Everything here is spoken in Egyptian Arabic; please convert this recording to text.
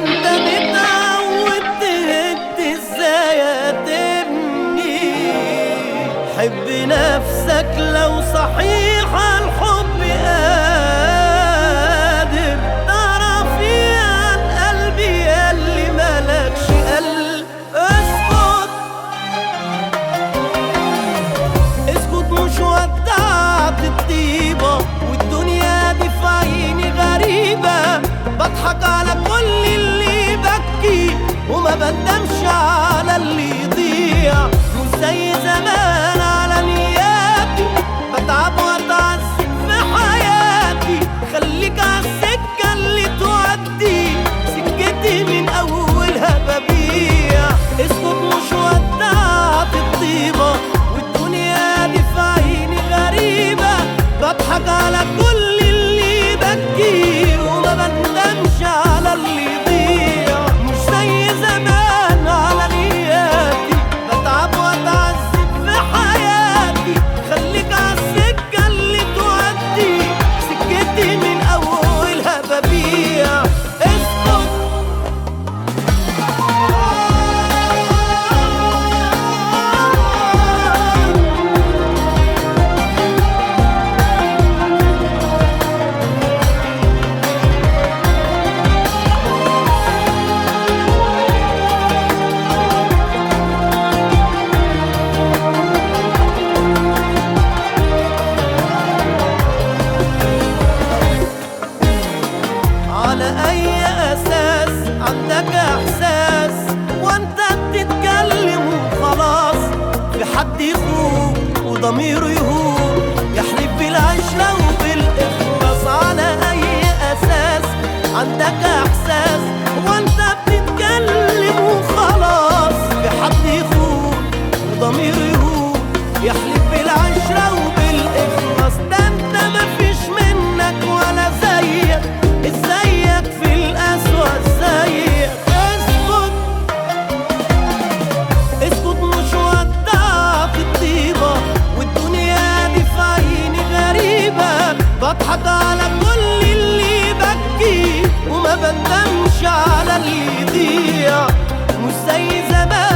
انت متعود تهد ازاي هتبني حب نفسك لو صحيح الحب قادر تعرف عن قلبي اللي ملكش قلب اسكت اسكت مش ودعت الطيبة والدنيا دي في عيني غريبة بضحك على كل اللي بكي وما بندمش على اللي يضيع مش زي زمان على نياتي بتعب واتعذب في حياتي خليك على السكة اللي تودي سكتي من أولها ببيع اسكت مش ودعت الطيبة والدنيا دي في عيني غريبة بضحك على كل اللي بكي وما بندمش على اللي يضيع مش زي زمان على نياتي بتعب واتعذب في حياتي خليك على السكة اللي تودي سكتي من أولها ببيع اسكت على اي اساس عندك احساس وانت بتتكلم وخلاص في حد يخوف وضميره يهون يحلف بالعشرة وبالاخلاص على اي اساس عندك احساس وانت بتتكلم وخلاص في حد يخون وضميره يهون يحلف بالعشرة وبالاخلاص ده انت مفيش منك ولا زيك ازيك في الأسوأ ازيك اسكت اسكت مش ودعت الطيبة والدنيا دي في عيني غريبة بضحك على كل اللي بكي وما بندمش على اللي يضيع مش زي زمان